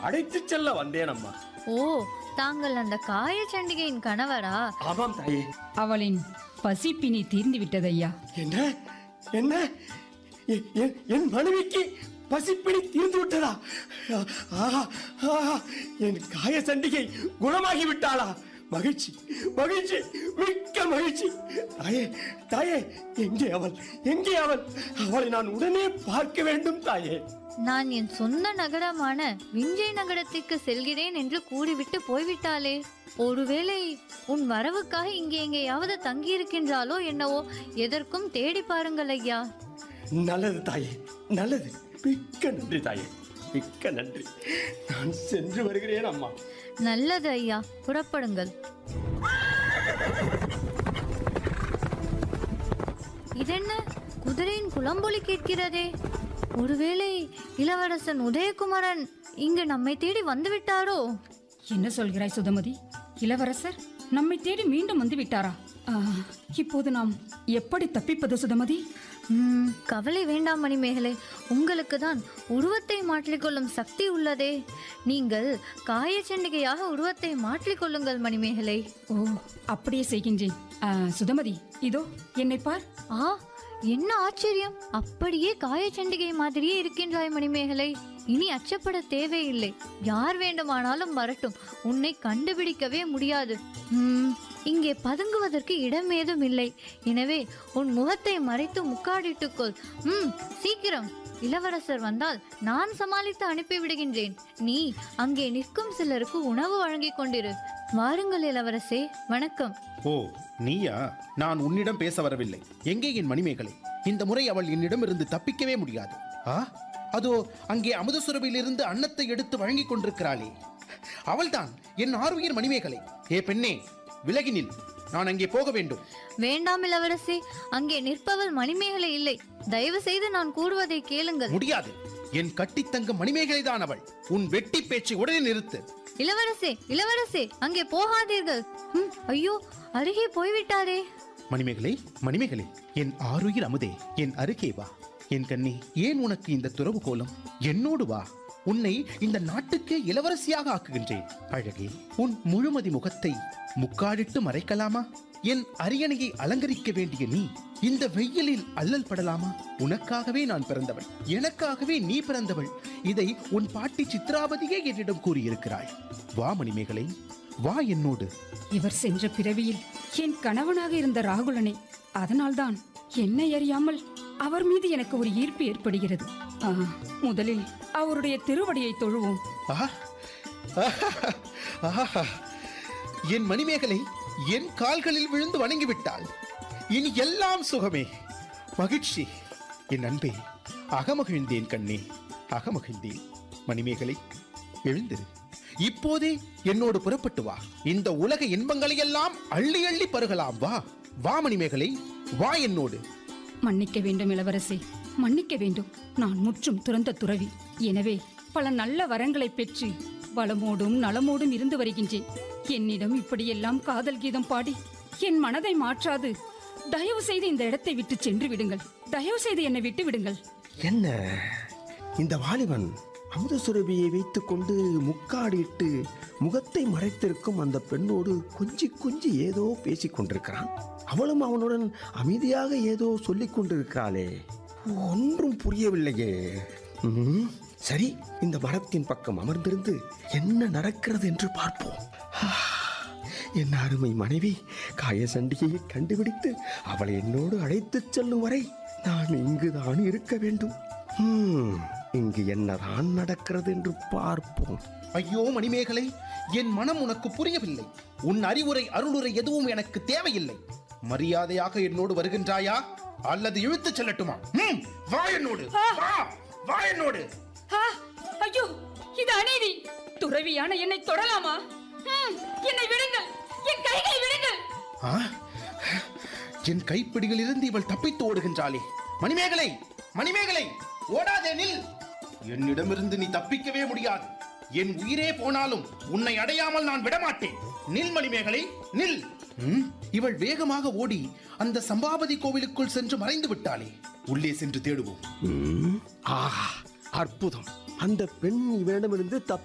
அழைத்துச் செல்ல வந்தேன் அம்மா ஓ தாங்கள் அந்த காய சண்டிகையின் கணவரா ஆமாம் தாயே அவளின் பசிப்பினி தீர்ந்து விட்டதையா என்ன என்ன எ- எ- என் மனைவிக்கு பசிப்பிடி தீர்ந்து விட்டதா ஆஹா, ஆஹா, என் காய சண்டிகை குணமாகி விட்டாளா மகிழ்ச்சி மகிழ்ச்சி மிக்க மகிழ்ச்சி தாயே தாயே எங்கே அவள் எங்கே அவள் அவளை நான் உடனே பார்க்க வேண்டும் தாயே நான் என் சொந்த நகரமான விஞ்சை நகரத்திற்கு செல்கிறேன் என்று கூறிவிட்டு போய்விட்டாளே ஒருவேளை உன் வரவுக்காக இங்கே எங்கேயாவது தங்கியிருக்கின்றாளோ என்னவோ எதற்கும் தேடி பாருங்கள் ஐயா நல்லது தாயே நல்லது மிக்க நன்றி தாயே மிக்க நன்றி நான் சென்று வருகிறேன் அம்மா நல்லது ஐயா புறப்படுங்கள் இதென்ன குதிரையின் குளம்பொலி கேட்கிறதே ஒருவேளை இளவரசன் உதயகுமரன் இங்கு நம்மை தேடி வந்து விட்டாரோ என்ன சொல்கிறாய் சுதமதி இளவரசர் நம்மை தேடி மீண்டும் வந்து விட்டாரா ஆ, இப்போது நாம் எப்படி தப்பிப்பது சுதமதி ம், கவலை வேண்டாம் மணிமேகலை உங்களுக்கு தான் உருவத்தை மாற்றிக்கொள்ளும் சக்தி உள்ளதே நீங்கள் காயச்சண்டிகையாக உருவத்தை மாற்றிக்கொள்ளுங்கள் மணிமேகலை ஓ அப்படியே செய்கின்றேன் ஆ, சுதமதி இதோ என்னை பார் ஆ என்ன ஆச்சரியம் அப்படியே காயச்சண்டிகை மாதிரியே இருக்கின்றாய் மணிமேகலை இனி அச்சப்பட தேவையில்லை யார் வேண்டுமானாலும் வரட்டும் உன்னை கண்டுபிடிக்கவே முடியாது ம், இங்கே பதுங்குவதற்கு இடம் ஏதும் இல்லை எனவே உன் முகத்தை மறைத்து முக்காடிட்டுக்கொள் ம் சீக்கிரம் இளவரசர் வந்தால் நான் சமாளித்து அனுப்பி விடுகின்றேன் நீ அங்கே நிற்கும் சிலருக்கு உணவு வழங்கிக் கொண்டிரு வாருங்கள் இளவரசே வணக்கம் ஓ நீயா நான் உன்னிடம் பேச வரவில்லை எங்கே என் மணிமேகலை இந்த முறை அவள் என்னிடமிருந்து தப்பிக்கவே முடியாது ஆ அதோ அங்கே அமுதசுரபிலிருந்து அன்னத்தை எடுத்து வழங்கிக் கொண்டிருக்கிறாளே அவள்தான் என் ஆறுயிர் மணிமேகலை ஏ பெண்ணே விலகி நில் நான் அங்கே போக வேண்டும் வேண்டாம் இளவரசே அங்கே நிற்பவள் மணிமேகலை இல்லை தயவு செய்து நான் கூறுவதை கேளுங்கள் முடியாது என் கட்டித்தங்க மணிமேகலை தான் அவள் உன் வெட்டி பேச்சை உடனே நிறுத்து இளவரசே இளவரசே அங்கே போகாதீர்கள் ம், ஐயோ அருகே போய்விட்டாரே மணிமேகலை மணிமேகலை என் ஆறுயிர் அமுதே என் அருகே வா என் கண்ணே ஏன் உனக்கு இந்த துறவு கோலம் என்னோடு வா உன்னை இந்த நாட்டுக்கே இளவரசியாக ஆக்குகின்றேன் அழகே உன் முழுமதி முகத்தை முக்காடிட்டு மறைக்கலாமா என் அரியணையை அலங்கரிக்க வேண்டிய நீ இந்த வெயிலில் அல்லல் படலாமா உனக்காகவே நான் பிறந்தவள் எனக்காகவே நீ பிறந்தவள் இதை உன் பாட்டி சித்ராவதியே என்னிடம் கூறியிருக்கிறாய் வா மணிமேகலை வா என்னோடு இவர் சென்ற பிறவியில் என் கணவனாக இருந்த ராகுலனை அதனால்தான் என்னை அறியாமல் அவர் மீது எனக்கு ஒரு ஈர்ப்பு ஏற்படுகிறது ஆ, முதலில் அவருடைய திருவடியை தொழுவோம் ஆஹா! ஆஹா! என் மணிமேகலை என் கால்களில் விழுந்து வணங்கி விட்டாள் இனி எல்லாம் சுகமே மகிழ்ச்சி என் அன்பே அகமகிழ்ந்தேன் கண்ணே அகமகிழ்ந்தேன் மணிமேகலை எழுந்திரு இப்போதே என்னோடு புறப்பட்டு வா இந்த உலக இன்பங்களை எல்லாம் அள்ளி அள்ளி பருகலாம் வா வா மணிமேகலை வா என்னோடு மன்னிக்க வேண்டும் இளவரசே மன்னிக்க வேண்டும் நான் முற்றும் துறந்த துறவி எனவே பல நல்ல வரங்களை பெற்று வளமோடும் நலமோடும் இருந்து வருகின்றேன் என்னிடம் இப்படியெல்லாம் காதல் கீதம் பாடி என் மனதை மாற்றாது தயவு செய்து இந்த இடத்தை விட்டு சென்று விடுங்கள் தயவு செய்து என்னை விட்டு விடுங்கள் என்ன இந்த வாலிபன் அமுதசுரபியை வைத்துக்கொண்டு முக்காடிட்டு முகத்தை மறைத்திருக்கும் அந்த பெண்ணோடு கொஞ்சி கொஞ்சி ஏதோ பேசிக் கொண்டிருக்கிறான் அவளும் அவனுடன் அமைதியாக ஏதோ சொல்லிக் கொண்டிருக்கிறாளே ஒன்றும் புரியவில்லையே ம், சரி இந்த மரத்தின் பக்கம் அமர்ந்திருந்து என்ன நடக்கிறது என்று பார்ப்போம் ஆ, என் அருமை மனைவி காயசண்டிகையை கண்டுபிடித்து அவளை என்னோடு அழைத்துச் செல்லும் வரை நான் இங்குதான் இருக்க வேண்டும் ஹம், இங்கு என்னதான் நடக்கிறது என்று பார்ப்போம் ஐயோ மணிமேகலை என் மனம் உனக்கு புரியவில்லை உன் அறிவுரை அருளுரை எதுவும் எனக்கு தேவையில்லை மரியாதையாக என்னோடு வருகின்றாயா அல்லது இழுத்துச் செல்லட்டுமா ம், வா என்னோடு வா வா என்னோடு ஆ, ஐயோ இது அநீதி துறவியான என்னை தொடலாமா ம், என்னை விடுங்கள் என் கைகளை விடுங்கள் ஆ? என் கைப்பிடியில் இருந்து இவள் தப்பித்து ஓடுகின்றாளே மணிமேகலை மணிமேகலை ஓடாதே நில் என்னிடமிருந்து நீ தப்பிக்கவே முடியாது என் உயிரே போனாலும் உன்னை அடையாமல் நான் விடமாட்டேன் நில் மணிமேகலை நில் ம், இவள் வேகமாக ஓடி அந்த சம்பாபதி கோவிலுக்குள் சென்று மறைந்து விட்டாளே உள்ளே சென்று தேடுவோம் ம், ஆஹா அற்புதம் அந்த பெண் இவனிடமிருந்து